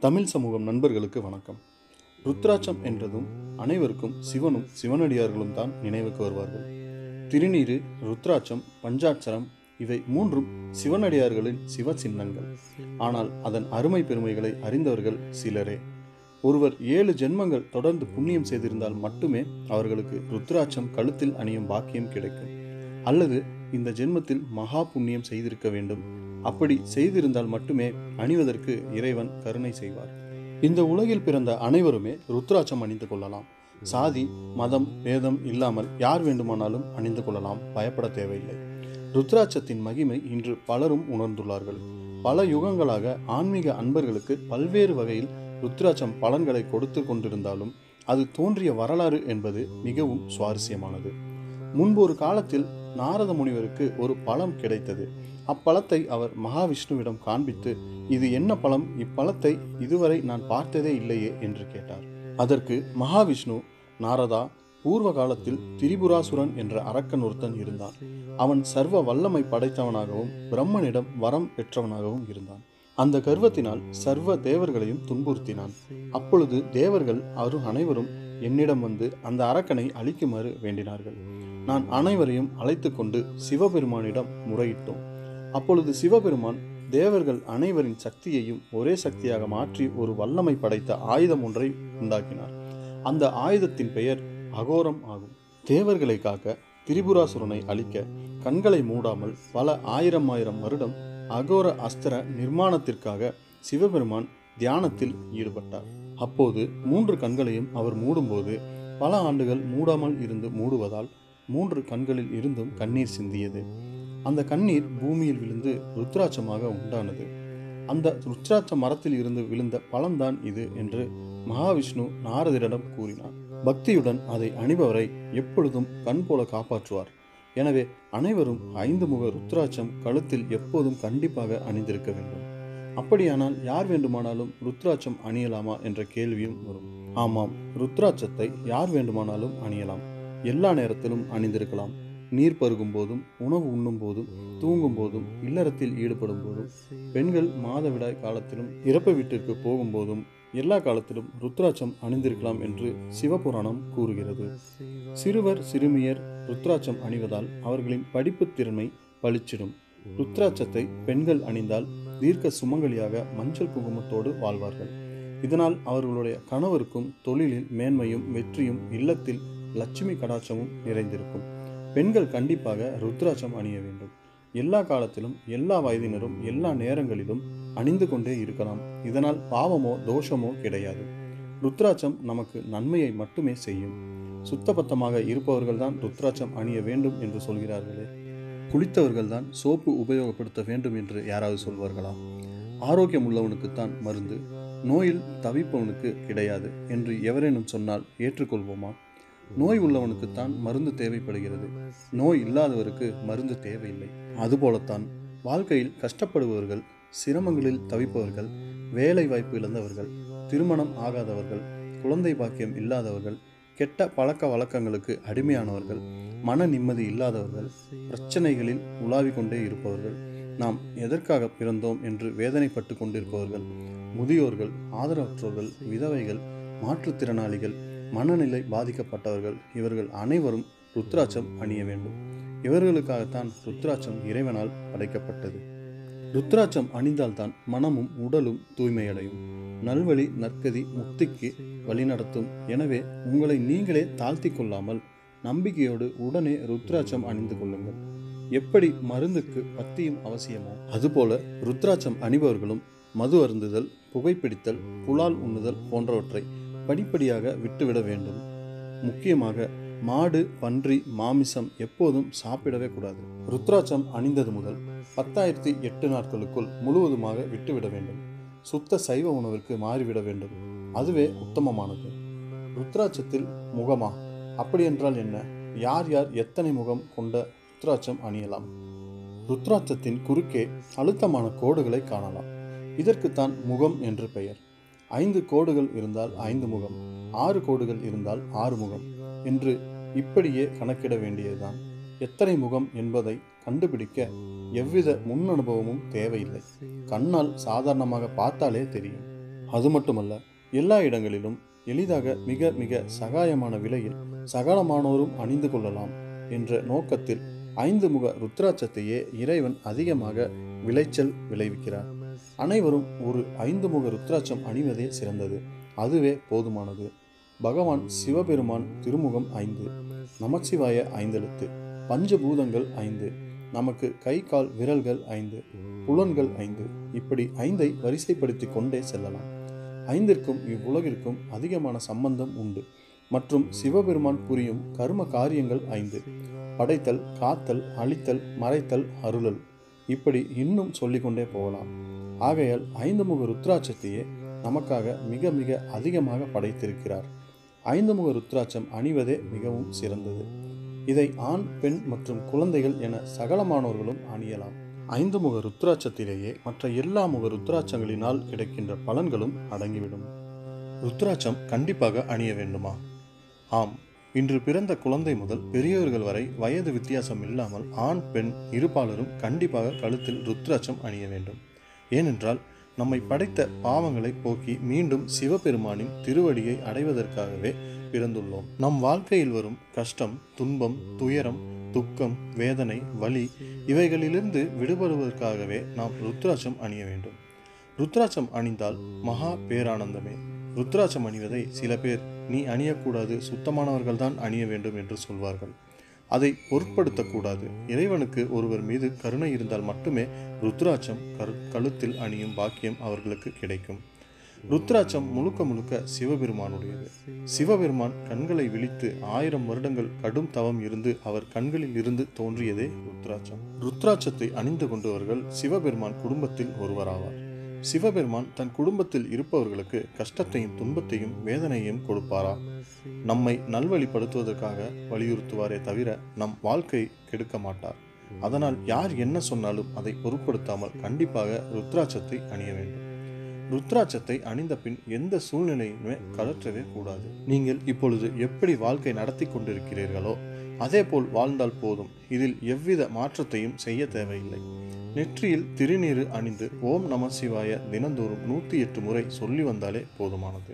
தமிழ் சமூகம் நண்பர்களுக்கு வணக்கம் ருத்ராட்சம் என்றதும் அனைவருக்கும் சிவனும் சிவனடியார்களும் தான் நினைவுக்கு வருவார்கள் திருநீறு ருத்ராட்சம் பஞ்சாட்சரம் இவை மூன்றும் சிவனடியார்களின் சிவ சின்னங்கள் ஆனால் அதன் அருமை பெருமைகளை அறிந்தவர்கள் சிலரே ஒருவர் ஏழு ஜென்மங்கள் தொடர்ந்து புண்ணியம் செய்திருந்தால் மட்டுமே அவர்களுக்கு ருத்ராட்சம் கழுத்தில் அணியும் பாக்கியம் கிடைக்கும் அல்லது இந்த ஜென்மத்தில் மகா புண்ணியம் செய்திருக்க வேண்டும் அப்படி செய்திருந்தால் மட்டுமே அணிவதற்கு இறைவன் கருணை செய்வார் இந்த உலகில் பிறந்த அனைவருமே ருத்ராட்சம் அணிந்து கொள்ளலாம் சாதி மதம் வேதம் இல்லாமல் யார் வேண்டுமானாலும் அணிந்து கொள்ளலாம் பயப்பட தேவையில்லை ருத்ராட்சத்தின் மகிமை இன்று பலரும் உணர்ந்துள்ளார்கள் பல யுகங்களாக ஆன்மீக அன்பர்களுக்கு பல்வேறு வகையில் ருத்ராட்சம் பலன்களை கொடுத்து கொண்டிருந்தாலும் அது தோன்றிய வரலாறு என்பது மிகவும் சுவாரஸ்யமானது முன்பு ஒரு காலத்தில் நாரத முனிவருக்கு ஒரு பழம் கிடைத்தது அப்பழத்தை அவர் மகாவிஷ்ணுவிடம் காண்பித்து இது என்ன பழம் இப்பழத்தை இதுவரை நான் பார்த்ததே இல்லையே என்று கேட்டார் அதற்கு மகாவிஷ்ணு நாரதா பூர்வ காலத்தில் திரிபுராசுரன் என்ற அரக்கன் ஒருத்தன் இருந்தான் அவன் சர்வ வல்லமை படைத்தவனாகவும் பிரம்மனிடம் வரம் பெற்றவனாகவும் இருந்தான் அந்த கர்வத்தினால் சர்வ தேவர்களையும் துன்புறுத்தினான் அப்பொழுது தேவர்கள் அவர் அனைவரும் என்னிடம் வந்து அந்த அரக்கனை அழிக்குமாறு வேண்டினார்கள் நான் அனைவரையும் அழைத்து கொண்டு சிவபெருமானிடம் முறையிட்டோம் அப்பொழுது சிவபெருமான் தேவர்கள் அனைவரின் சக்தியையும் ஒரே சக்தியாக மாற்றி ஒரு வல்லமை படைத்த ஆயுதம் ஒன்றை உண்டாக்கினார் அந்த ஆயுதத்தின் பெயர் அகோரம் ஆகும் தேவர்களை காக்க திரிபுராசுரனை அழிக்க கண்களை மூடாமல் பல ஆயிரம் ஆயிரம் வருடம் அகோர அஸ்திர நிர்மாணத்திற்காக சிவபெருமான் தியானத்தில் ஈடுபட்டார் அப்போது மூன்று கண்களையும் அவர் மூடும்போது பல ஆண்டுகள் மூடாமல் இருந்து மூடுவதால் மூன்று கண்களில் இருந்தும் கண்ணீர் சிந்தியது அந்த கண்ணீர் பூமியில் விழுந்து ருத்ராட்சமாக உண்டானது அந்த ருத்ராட்ச மரத்தில் இருந்து விழுந்த பழம்தான் இது என்று மகாவிஷ்ணு நாரதரிடம் கூறினார் பக்தியுடன் அதை அணிபவரை எப்பொழுதும் கண் போல காப்பாற்றுவார் எனவே அனைவரும் ஐந்து முக ருத்ராட்சம் கழுத்தில் எப்போதும் கண்டிப்பாக அணிந்திருக்க வேண்டும் அப்படியானால் யார் வேண்டுமானாலும் ருத்ராட்சம் அணியலாமா என்ற கேள்வியும் வரும் ஆமாம் ருத்ராட்சத்தை யார் வேண்டுமானாலும் அணியலாம் எல்லா நேரத்திலும் அணிந்திருக்கலாம் நீர் பருகும் போதும் உணவு உண்ணும் போதும் தூங்கும் போதும் இல்லறத்தில் ஈடுபடும் போதும் பெண்கள் மாதவிடாய் காலத்திலும் இறப்பு வீட்டிற்கு போகும்போதும் எல்லா காலத்திலும் ருத்ராட்சம் அணிந்திருக்கலாம் என்று சிவபுராணம் கூறுகிறது சிறுவர் சிறுமியர் ருத்ராட்சம் அணிவதால் அவர்களின் படிப்பு திறமை பளிச்சிடும் ருத்ராட்சத்தை பெண்கள் அணிந்தால் தீர்க்க சுமங்கலியாக மஞ்சள் குங்குமத்தோடு வாழ்வார்கள் இதனால் அவர்களுடைய கணவருக்கும் தொழிலில் மேன்மையும் வெற்றியும் இல்லத்தில் லட்சுமி கடாட்சமும் நிறைந்திருக்கும் பெண்கள் கண்டிப்பாக ருத்ராட்சம் அணிய வேண்டும் எல்லா காலத்திலும் எல்லா வயதினரும் எல்லா நேரங்களிலும் அணிந்து கொண்டே இருக்கலாம் இதனால் பாவமோ தோஷமோ கிடையாது ருத்ராட்சம் நமக்கு நன்மையை மட்டுமே செய்யும் சுத்தபத்தமாக இருப்பவர்கள்தான் ருத்ராட்சம் அணிய வேண்டும் என்று சொல்கிறார்களே குளித்தவர்கள்தான் சோப்பு உபயோகப்படுத்த வேண்டும் என்று யாராவது சொல்வார்களா ஆரோக்கியம் உள்ளவனுக்குத்தான் மருந்து நோயில் தவிப்பவனுக்கு கிடையாது என்று எவரேனும் சொன்னால் ஏற்றுக்கொள்வோமா நோய் உள்ளவனுக்குத்தான் மருந்து தேவைப்படுகிறது நோய் இல்லாதவருக்கு மருந்து தேவையில்லை அதுபோலத்தான் வாழ்க்கையில் கஷ்டப்படுபவர்கள் சிரமங்களில் தவிப்பவர்கள் வேலை வாய்ப்பு இழந்தவர்கள் திருமணம் ஆகாதவர்கள் குழந்தை பாக்கியம் இல்லாதவர்கள் கெட்ட பழக்க வழக்கங்களுக்கு அடிமையானவர்கள் மன நிம்மதி இல்லாதவர்கள் பிரச்சனைகளில் உலாவிக் கொண்டே இருப்பவர்கள் நாம் எதற்காக பிறந்தோம் என்று வேதனைப்பட்டு கொண்டிருப்பவர்கள் முதியோர்கள் ஆதரவற்றோர்கள் விதவைகள் மாற்றுத்திறனாளிகள் மனநிலை பாதிக்கப்பட்டவர்கள் இவர்கள் அனைவரும் ருத்ராட்சம் அணிய வேண்டும் இவர்களுக்காகத்தான் ருத்ராட்சம் இறைவனால் படைக்கப்பட்டது ருத்ராட்சம் அணிந்தால்தான் மனமும் உடலும் தூய்மையடையும் நல்வழி நற்கதி முக்திக்கு வழிநடத்தும் எனவே உங்களை நீங்களே தாழ்த்தி கொள்ளாமல் நம்பிக்கையோடு உடனே ருத்ராட்சம் அணிந்து கொள்ளுங்கள் எப்படி மருந்துக்கு பத்தியும் அவசியமோ அதுபோல ருத்ராட்சம் அணிபவர்களும் மது அருந்துதல் புகைப்பிடித்தல் புலால் உண்ணுதல் போன்றவற்றை படிப்படியாக விட்டுவிட வேண்டும் முக்கியமாக மாடு பன்றி மாமிசம் எப்போதும் சாப்பிடவே கூடாது ருத்ராட்சம் அணிந்தது முதல் பத்தாயிரத்தி எட்டு நாட்களுக்குள் முழுவதுமாக விட்டுவிட வேண்டும் சுத்த சைவ உணவிற்கு மாறிவிட வேண்டும் அதுவே உத்தமமானது ருத்ராட்சத்தில் முகமா அப்படி என்றால் என்ன யார் யார் எத்தனை முகம் கொண்ட ருத்ராட்சம் அணியலாம் ருத்ராட்சத்தின் குறுக்கே அழுத்தமான கோடுகளை காணலாம் இதற்குத்தான் முகம் என்று பெயர் ஐந்து கோடுகள் இருந்தால் ஐந்து முகம் ஆறு கோடுகள் இருந்தால் ஆறு முகம் என்று இப்படியே கணக்கிட வேண்டியதுதான் எத்தனை முகம் என்பதை கண்டுபிடிக்க எவ்வித முன் அனுபவமும் தேவையில்லை கண்ணால் சாதாரணமாக பார்த்தாலே தெரியும் அது மட்டுமல்ல எல்லா இடங்களிலும் எளிதாக மிக மிக சகாயமான விலையில் சகலமானோரும் அணிந்து கொள்ளலாம் என்ற நோக்கத்தில் ஐந்து முக ருத்ராட்சத்தையே இறைவன் அதிகமாக விளைச்சல் விளைவிக்கிறார் அனைவரும் ஒரு ஐந்து முக ருத்ராட்சம் அணிவதே சிறந்தது அதுவே போதுமானது பகவான் சிவபெருமான் திருமுகம் ஐந்து நமச்சிவாய ஐந்தெழுத்து பஞ்சபூதங்கள் ஐந்து நமக்கு கை கால் விரல்கள் ஐந்து புலன்கள் ஐந்து இப்படி ஐந்தை வரிசைப்படுத்தி கொண்டே செல்லலாம் ஐந்திற்கும் இவ்வுலகிற்கும் அதிகமான சம்பந்தம் உண்டு மற்றும் சிவபெருமான் புரியும் கர்ம காரியங்கள் ஐந்து படைத்தல் காத்தல் அழித்தல் மறைத்தல் அருளல் இப்படி இன்னும் சொல்லிக்கொண்டே போகலாம் ஆகையால் ஐந்து முக ருத்ராட்சத்தையே நமக்காக மிக மிக அதிகமாக படைத்திருக்கிறார் ஐந்து முக ருத்ராட்சம் அணிவதே மிகவும் சிறந்தது இதை ஆண் பெண் மற்றும் குழந்தைகள் என சகலமானவர்களும் அணியலாம் ஐந்து முக ருத்ராட்சத்திலேயே மற்ற எல்லா முக ருத்ராட்சங்களினால் கிடைக்கின்ற பலன்களும் அடங்கிவிடும் ருத்ராட்சம் கண்டிப்பாக அணிய வேண்டுமா ஆம் இன்று பிறந்த குழந்தை முதல் பெரியவர்கள் வரை வயது வித்தியாசம் இல்லாமல் ஆண் பெண் இருபாலரும் கண்டிப்பாக கழுத்தில் ருத்ராட்சம் அணிய வேண்டும் ஏனென்றால் நம்மை படைத்த பாவங்களை போக்கி மீண்டும் சிவபெருமானின் திருவடியை அடைவதற்காகவே பிறந்துள்ளோம் நம் வாழ்க்கையில் வரும் கஷ்டம் துன்பம் துயரம் துக்கம் வேதனை வலி இவைகளிலிருந்து விடுபடுவதற்காகவே நாம் ருத்ராட்சம் அணிய வேண்டும் ருத்ராட்சம் அணிந்தால் மகா பேரானந்தமே ருத்ராட்சம் அணிவதை சில பேர் நீ அணியக்கூடாது சுத்தமானவர்கள்தான் அணிய வேண்டும் என்று சொல்வார்கள் அதை பொருட்படுத்தக்கூடாது இறைவனுக்கு ஒருவர் மீது கருணை இருந்தால் மட்டுமே ருத்ராட்சம் கரு கழுத்தில் அணியும் பாக்கியம் அவர்களுக்கு கிடைக்கும் ருத்ராட்சம் முழுக்க முழுக்க சிவபெருமானுடையது சிவபெருமான் கண்களை விழித்து ஆயிரம் வருடங்கள் கடும் தவம் இருந்து அவர் கண்களில் இருந்து தோன்றியதே ருத்ராட்சம் ருத்ராட்சத்தை அணிந்து கொண்டவர்கள் சிவபெருமான் குடும்பத்தில் ஒருவராவார் சிவபெருமான் தன் குடும்பத்தில் இருப்பவர்களுக்கு கஷ்டத்தையும் துன்பத்தையும் வேதனையும் கொடுப்பாரா நம்மை நல்வழிப்படுத்துவதற்காக வலியுறுத்துவாரே தவிர நம் வாழ்க்கை கெடுக்க மாட்டார் அதனால் யார் என்ன சொன்னாலும் அதை பொருட்படுத்தாமல் கண்டிப்பாக ருத்ராட்சத்தை அணிய வேண்டும் ருத்ராட்சத்தை அணிந்த பின் எந்த சூழ்நிலையுமே கலற்றவே கூடாது நீங்கள் இப்பொழுது எப்படி வாழ்க்கை நடத்தி கொண்டிருக்கிறீர்களோ அதேபோல் வாழ்ந்தால் போதும் இதில் எவ்வித மாற்றத்தையும் செய்ய தேவையில்லை நெற்றியில் திருநீறு அணிந்து ஓம் நம சிவாய தினந்தோறும் நூற்றி எட்டு முறை சொல்லி வந்தாலே போதுமானது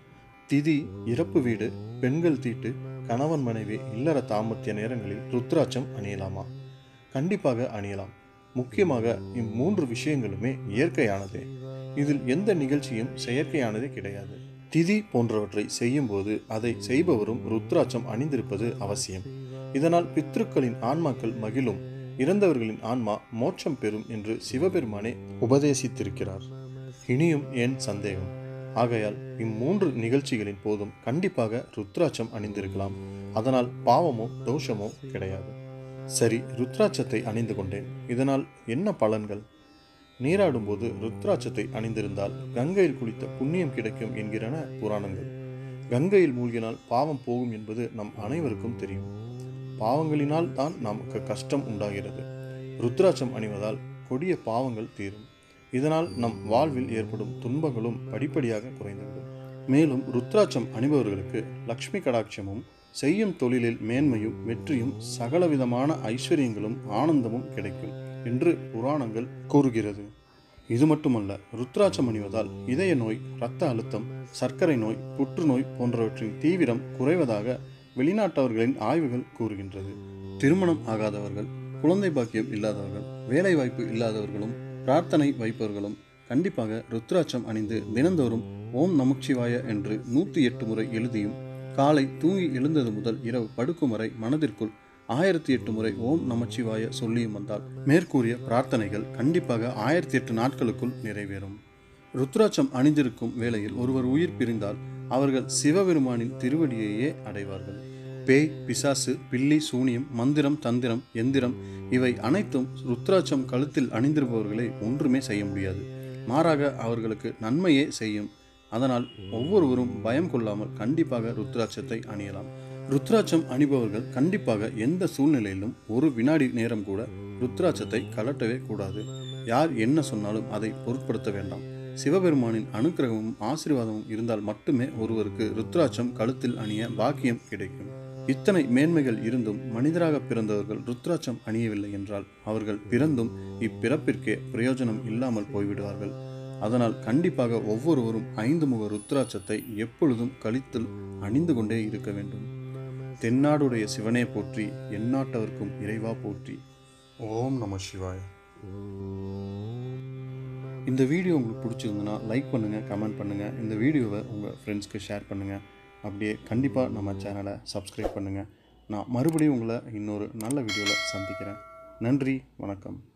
திதி இறப்பு வீடு பெண்கள் தீட்டு கணவன் மனைவி இல்லற தாம்பத்திய நேரங்களில் ருத்ராட்சம் அணியலாமா கண்டிப்பாக அணியலாம் முக்கியமாக இம்மூன்று விஷயங்களுமே இயற்கையானதே இதில் எந்த நிகழ்ச்சியும் செயற்கையானதே கிடையாது திதி போன்றவற்றை செய்யும்போது அதை செய்பவரும் ருத்ராட்சம் அணிந்திருப்பது அவசியம் இதனால் பித்ருக்களின் ஆன்மாக்கள் மகிழும் இறந்தவர்களின் ஆன்மா மோட்சம் பெறும் என்று சிவபெருமானே உபதேசித்திருக்கிறார் இனியும் ஏன் சந்தேகம் ஆகையால் இம்மூன்று நிகழ்ச்சிகளின் போதும் கண்டிப்பாக ருத்ராட்சம் அணிந்திருக்கலாம் அதனால் பாவமோ தோஷமோ கிடையாது சரி ருத்ராட்சத்தை அணிந்து கொண்டேன் இதனால் என்ன பலன்கள் நீராடும்போது ருத்ராட்சத்தை அணிந்திருந்தால் கங்கையில் குளித்த புண்ணியம் கிடைக்கும் என்கிறன புராணங்கள் கங்கையில் மூழ்கினால் பாவம் போகும் என்பது நம் அனைவருக்கும் தெரியும் பாவங்களினால் தான் நமக்கு கஷ்டம் உண்டாகிறது ருத்ராட்சம் அணிவதால் கொடிய பாவங்கள் தீரும் இதனால் நம் வாழ்வில் ஏற்படும் துன்பங்களும் படிப்படியாக குறைந்துவிடும் மேலும் ருத்ராட்சம் அணிபவர்களுக்கு லக்ஷ்மி கடாட்சமும் செய்யும் தொழிலில் மேன்மையும் வெற்றியும் சகலவிதமான ஐஸ்வர்யங்களும் ஆனந்தமும் கிடைக்கும் என்று புராணங்கள் கூறுகிறது இது மட்டுமல்ல ருத்ராட்சம் அணிவதால் இதய நோய் இரத்த அழுத்தம் சர்க்கரை நோய் புற்றுநோய் போன்றவற்றின் தீவிரம் குறைவதாக வெளிநாட்டவர்களின் ஆய்வுகள் கூறுகின்றது திருமணம் ஆகாதவர்கள் குழந்தை பாக்கியம் இல்லாதவர்கள் வேலைவாய்ப்பு இல்லாதவர்களும் பிரார்த்தனை வைப்பவர்களும் கண்டிப்பாக ருத்ராட்சம் அணிந்து தினந்தோறும் ஓம் நமச்சிவாய என்று நூற்றி எட்டு முறை எழுதியும் காலை தூங்கி எழுந்தது முதல் இரவு படுக்கும் வரை மனதிற்குள் ஆயிரத்தி எட்டு முறை ஓம் நமச்சிவாய சொல்லியும் வந்தால் மேற்கூறிய பிரார்த்தனைகள் கண்டிப்பாக ஆயிரத்தி எட்டு நாட்களுக்குள் நிறைவேறும் ருத்ராட்சம் அணிந்திருக்கும் வேளையில் ஒருவர் உயிர் பிரிந்தால் அவர்கள் சிவபெருமானின் திருவடியையே அடைவார்கள் பேய் பிசாசு பில்லி சூனியம் மந்திரம் தந்திரம் எந்திரம் இவை அனைத்தும் ருத்ராட்சம் கழுத்தில் அணிந்திருப்பவர்களை ஒன்றுமே செய்ய முடியாது மாறாக அவர்களுக்கு நன்மையே செய்யும் அதனால் ஒவ்வொருவரும் பயம் கொள்ளாமல் கண்டிப்பாக ருத்ராட்சத்தை அணியலாம் ருத்ராட்சம் அணிபவர்கள் கண்டிப்பாக எந்த சூழ்நிலையிலும் ஒரு வினாடி நேரம் கூட ருத்ராட்சத்தை கலட்டவே கூடாது யார் என்ன சொன்னாலும் அதை பொருட்படுத்த வேண்டாம் சிவபெருமானின் அனுக்கிரகமும் ஆசீர்வாதமும் இருந்தால் மட்டுமே ஒருவருக்கு ருத்ராட்சம் கழுத்தில் அணிய பாக்கியம் கிடைக்கும் இத்தனை மேன்மைகள் இருந்தும் மனிதராக பிறந்தவர்கள் ருத்ராட்சம் அணியவில்லை என்றால் அவர்கள் பிறந்தும் இப்பிறப்பிற்கே பிரயோஜனம் இல்லாமல் போய்விடுவார்கள் அதனால் கண்டிப்பாக ஒவ்வொருவரும் ஐந்து முக ருத்ராட்சத்தை எப்பொழுதும் கழுத்தில் அணிந்து கொண்டே இருக்க வேண்டும் தென்னாடுடைய சிவனே போற்றி எந்நாட்டவர்க்கும் இறைவா போற்றி ஓம் நம சிவாய இந்த வீடியோ உங்களுக்கு பிடிச்சிருந்துன்னா லைக் பண்ணுங்கள் கமெண்ட் பண்ணுங்கள் இந்த வீடியோவை உங்கள் ஃப்ரெண்ட்ஸ்க்கு ஷேர் பண்ணுங்கள் அப்படியே கண்டிப்பாக நம்ம சேனலை சப்ஸ்கிரைப் பண்ணுங்கள் நான் மறுபடியும் உங்களை இன்னொரு நல்ல வீடியோவில் சந்திக்கிறேன் நன்றி வணக்கம்